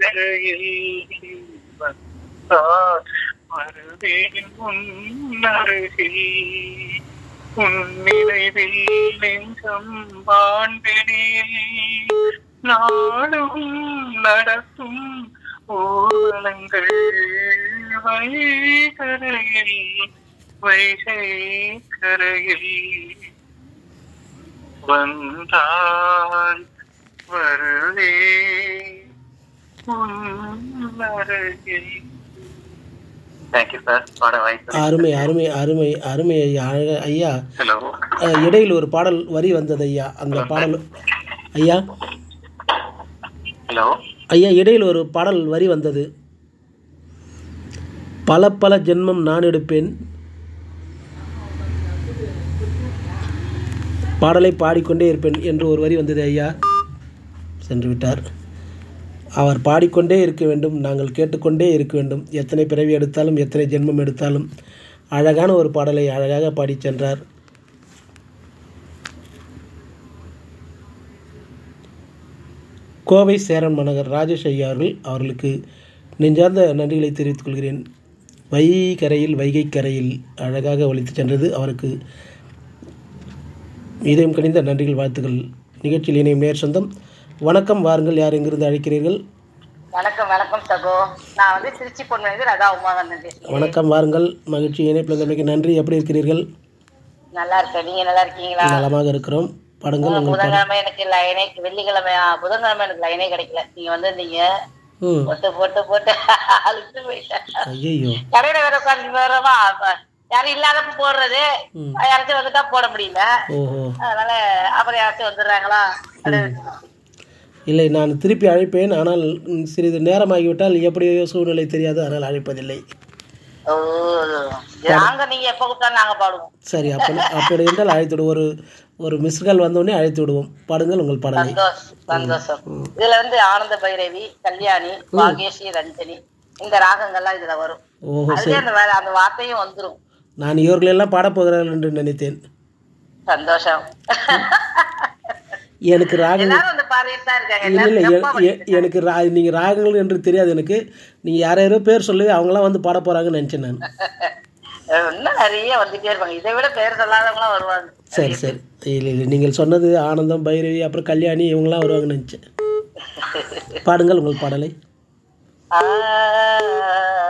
கரையில் வந்தார் வருவேன் முன்னருகில் உன் நினைவில் நெஞ்சம் பாண்டினில் நாளும் நடத்தும் ஊர்வலங்கள் வைகரையில் வைகை கரையில் வந்தால் வருவே தேங்க்யூ சார் பாட வாய்ப்பு அருமை அருமை அருமை அருமை ஐயா அழக ஐயா ஹலோ அஹ், இடையில் ஒரு பாடல் வரி வந்தது ஐயா அந்த பாடல் ஐயா ஹலோ ஐயா இடையில் ஒரு பாடல் வரி வந்தது பல பல ஜென்மம் நான் எடுப்பேன் பாடலை பாடிக்கொண்டே இருப்பேன் என்று ஒரு வரி வந்தது ஐயா சென்று விட்டார் அவர் பாடிக்கொண்டே இருக்க வேண்டும் நாங்கள் கேட்டுக்கொண்டே இருக்க வேண்டும் எத்தனை பிறவி எடுத்தாலும் எத்தனை ஜென்மம் எடுத்தாலும் அழகான ஒரு பாடலை அழகாக பாடிச் சென்றார் கோவை சேரன் மனகர் ராஜேஷ் ஐயா அவர்கள் அவர்களுக்கு நெஞ்சார்ந்த நன்றிகளை தெரிவித்துக் கொள்கிறேன் வைகரையில் வைகை கரையில் அழகாக ஒலித்து சென்றது அவருக்கு இதயம் கனிந்த நன்றிகள் வாழ்த்துக்கள் நிகழ்ச்சியில் இணையும் நேர் சொந்தம் வணக்கம் வாருங்கள் யார் எங்கிருந்து அழைக்கிறீர்கள் வணக்கம் வணக்கம் சகோ நான் வந்து திருச்சி பொண்ணு ரகா உமாகந்தன் பேசுறேன் வணக்கம் வாருங்கள் மகிழ்ச்சி இணைப்பில் நன்றி எப்படி இருக்கிறீர்கள் நல்லா இருக்கேன் நீங்க நல்லா இருக்கீங்களா நலமாக இருக்கிறோம் பாடுங்கள் உங்கள் பாடல் புதன்கிழமை எனக்கு லைனே வெள்ளிக்கிழமை ஆ, புதன்கிழமை எனக்கு லைனே கிடைக்கல நீங்க வந்திருந்தீங்க ம் போட்டு போட்டு போட்டு அழுத்து போயிட்டேன் ஐயோ கடையில வேற உட்காந்து வேறமா யாரும் இல்லாதப்ப போடுறது ம். யாராச்சும் வந்துட்டா போட முடியல ஓஹோ அதனால அப்புறம் யாராச்சும் வந்துடுறாங்களா இல்லை நான் திருப்பி அழைப்பேன் ஆனால் ம், சிறிது நேரமாகிவிட்டால் எப்படியோ சூழ்நிலை தெரியாது அதனால் அழைப்பதில்லை ஓ நாங்க நீங்க எப்ப கூப்பிட்டாலும் நாங்க பாடுவோம் சரி அப்படி அப்படி என்றால் அழைத்து விடுவோம் ஒரு ஒரு மிஸ்கால் வந்தோடனே அழைத்து விடுவோம் பாடுங்கள் உங்கள் பாடலை சந்தோஷம் சந்தோஷம் இதுல வந்து ஆனந்த பைரவி கல்யாணி பாகேஷி ரஞ்சனி இந்த ராகங்கள்லாம் இதுல வரும் ஓஹோ அதுலயே அந்த வே- அந்த வார்த்தையும் வந்துரும் நான் இவர்களெல்லாம் பாடப்போகிறார்கள் என்று நினைத்தேன் சந்தோஷம் எனக்கு ராகங்கள் எல்லாரும் வந்து பாடிட்டு தான் இருக்காங்க இல்லை இல்லை எல்லாரும் எ- எ- எனக்கு ரா நீங்கள் ராகங்கள் என்று தெரியாது எனக்கு நீங்கள் யார் யாரோ பேர் சொல்லி அவங்களாம் வந்து பாட போகிறாங்கன்னு நினச்சேன் நான் இன்னும் நிறைய வந்துட்டே இருப்பாங்க இதை விட பேர் சொல்லாதவங்களாம் வருவாங்க சரி சரி இல்லை இல்லை நீங்கள் சொன்னது ஆனந்தம் பைரவி அப்புறம் கல்யாணி இவங்களாம் வருவாங்கன்னு நினச்சேன் பாடுங்கள் உங்கள் பாடலை ஆ